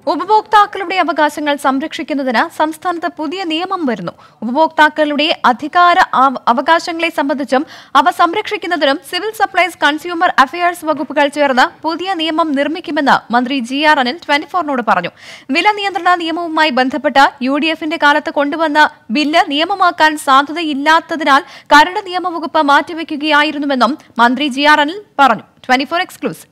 ഉപഭോക്താക്കളുടെ അവകാശങ്ങൾ സംരക്ഷിക്കുന്നതിന് സംസ്ഥാനത്ത് പുതിയ നിയമം വരുന്നു ഉപഭോക്താക്കളുടെ അധികാര അവ- അവകാശങ്ങളെ സംബന്ധിച്ചും അവ സംരക്ഷിക്കുന്നതിനും സിവിൽ സപ്ലൈസ് കൺസ്യൂമർ അഫയേഴ്സ് വകുപ്പുകൾ ചേർന്ന് പുതിയ നിയമം നിർമ്മിക്കുമെന്ന് മന്ത്രി ജി ആർ അനിൽ ട്വന്റി ഫോറിനോട് പറഞ്ഞു വില നിയന്ത്രണ നിയമവുമായി ബന്ധപ്പെട്ട യു ഡി എഫിന്റെ കാലത്ത് കൊണ്ടുവന്ന ബില്ല് നിയമമാക്കാൻ സാധ്യതയില്ലാത്തതിനാൽ കരട് നിയമവകുപ്പ് മാറ്റിവെക്കുകയായിരുന്നുവെന്നും മന്ത്രി ജി ആർ അനിൽ പറഞ്ഞു ട്വന്റി ഫോർ എക്സ്ക്ലൂസീവ്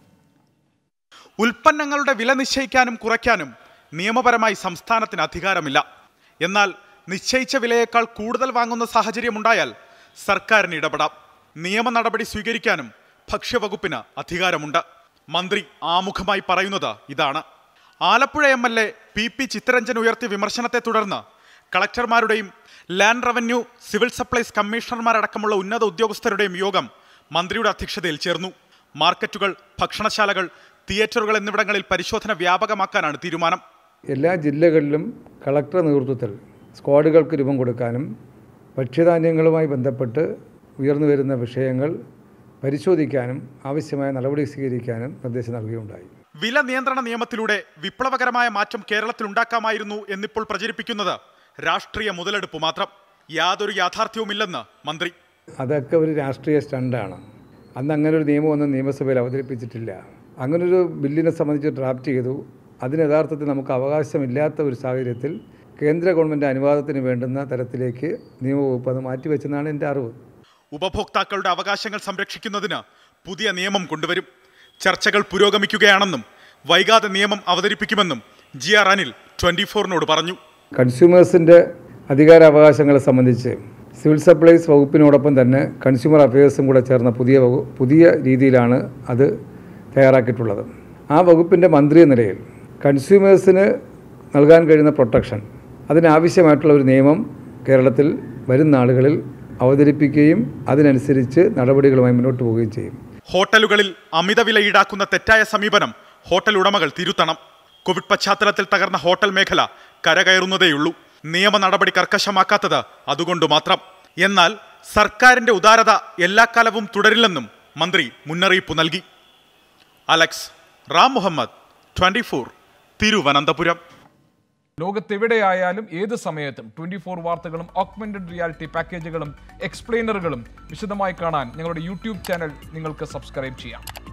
ഉൽപ്പന്നങ്ങളുടെ വില നിശ്ചയിക്കാനും കുറയ്ക്കാനും നിയമപരമായി സംസ്ഥാനത്തിന് അധികാരമില്ല എന്നാൽ നിശ്ചയിച്ച വിലയേക്കാൾ കൂടുതൽ വാങ്ങുന്ന സാഹചര്യമുണ്ടായാൽ സർക്കാരിന് ഇടപെടാം നിയമ നടപടി സ്വീകരിക്കാനും ഭക്ഷ്യവകുപ്പിന് അധികാരമുണ്ട് മന്ത്രി ആമുഖമായി പറയുന്നത് ഇതാണ് Alappuzha M L A P P Chittaranjan ഉയർത്തിയ വിമർശനത്തെ തുടർന്ന് കളക്ടർമാരുടെയും ലാൻഡ് റവന്യൂ സിവിൽ സപ്ലൈസ് കമ്മീഷണർമാരടക്കമുള്ള ഉന്നത ഉദ്യോഗസ്ഥരുടെയും യോഗം മന്ത്രിയുടെ അധ്യക്ഷതയിൽ ചേർന്നു മാർക്കറ്റുകൾ ഭക്ഷണശാലകൾ തിയേറ്ററുകൾ എന്നിവിടങ്ങളിൽ പരിശോധന വ്യാപകമാക്കാനാണ് തീരുമാനം എല്ലാ ജില്ലകളിലും കളക്ടർ നേതൃത്വത്തിൽ സ്ക്വാഡുകൾക്ക് രൂപം കൊടുക്കാനും ഭക്ഷ്യധാന്യങ്ങളുമായി ബന്ധപ്പെട്ട് ഉയർന്നു വരുന്ന വിഷയങ്ങൾ പരിശോധിക്കാനും ആവശ്യമായ നടപടി സ്വീകരിക്കാനും നിർദ്ദേശം നൽകുകയുണ്ടായി വില നിയന്ത്രണ നിയമത്തിലൂടെ വിപ്ലവകരമായ മാറ്റം കേരളത്തിൽ ഉണ്ടാക്കാമായിരുന്നു എന്നിപ്പോൾ പ്രചരിപ്പിക്കുന്നത് രാഷ്ട്രീയ മുതലെടുപ്പ് മാത്രം യാതൊരു യാഥാർത്ഥ്യവുമില്ലെന്ന് മന്ത്രി അതൊക്കെ ഒരു രാഷ്ട്രീയ സ്റ്റണ്ടാണ് അന്ന് അങ്ങനെ ഒരു നിയമമൊന്നും നിയമസഭയിൽ അവതരിപ്പിച്ചിട്ടില്ല അങ്ങനൊരു ബില്ലിനെ സംബന്ധിച്ച് ഡ്രാഫ്റ്റ് ചെയ്തു അതിന് യഥാർത്ഥത്തിൽ നമുക്ക് അവകാശമില്ലാത്ത ഒരു സാഹചര്യത്തിൽ കേന്ദ്ര ഗവൺമെൻറ് അനുവാദത്തിന് വേണ്ടുന്ന തരത്തിലേക്ക് നിയമവകുപ്പ് അത് മാറ്റിവെച്ചെന്നാണ് എൻ്റെ അറിവ് ഉപഭോക്താക്കളുടെ അവകാശങ്ങൾ സംരക്ഷിക്കുന്നതിന് പുതിയ നിയമം കൊണ്ടുവരും ചർച്ചകൾ പുരോഗമിക്കുകയാണെന്നും വൈകാതെ നിയമം അവതരിപ്പിക്കുമെന്നും ജി ആർ അനിൽ ട്വന്റി ഫോറിനോട് പറഞ്ഞു കൺസ്യൂമേഴ്സിൻ്റെ അധികാരാവകാശങ്ങളെ സംബന്ധിച്ച് സിവിൽ സപ്ലൈസ് വകുപ്പിനോടൊപ്പം തന്നെ കൺസ്യൂമർ അഫയേഴ്സും കൂടെ ചേർന്ന പുതിയ വകു പുതിയ രീതിയിലാണ് അത് തയ്യാറാക്കിയിട്ടുള്ളത് ആ വകുപ്പിൻ്റെ മന്ത്രി എന്ന നിലയിൽ കൺസ്യൂമേഴ്സിന് നൽകാൻ കഴിയുന്ന പ്രൊട്ടക്ഷൻ അതിനാവശ്യമായിട്ടുള്ള ഒരു നിയമം കേരളത്തിൽ വരുന്ന നാളുകളിൽ അവതരിപ്പിക്കുകയും അതിനനുസരിച്ച് നടപടികളുമായി മുന്നോട്ട് പോവുകയും ചെയ്യും ഹോട്ടലുകളിൽ അമിത വില ഈടാക്കുന്ന തെറ്റായ സമീപനം ഹോട്ടൽ ഉടമകൾ തിരുത്തണം കോവിഡ് പശ്ചാത്തലത്തിൽ തകർന്ന ഹോട്ടൽ മേഖല കരകയറുന്നതേയുള്ളൂ നിയമ നടപടി കർക്കശമാക്കാത്തത് അതുകൊണ്ട് മാത്രം എന്നാൽ സർക്കാരിന്റെ ഉദാരത എല്ലാ കാലവും തുടരില്ലെന്നും മന്ത്രി മുന്നറിയിപ്പ് നൽകി Alex Ram Muhammad twenty four Thiruvananthapuram ലോകത്തെവിടെയായാലും ഏത് സമയത്തും ട്വന്റി ഫോർ വാർത്തകളും ഓഗ്മെന്റഡ് റിയാലിറ്റി പാക്കേജുകളും എക്സ്പ്ലെയിനറുകളും വിശദമായി കാണാൻ ഞങ്ങളുടെ യൂട്യൂബ് ചാനൽ നിങ്ങൾക്ക് സബ്സ്ക്രൈബ് ചെയ്യാം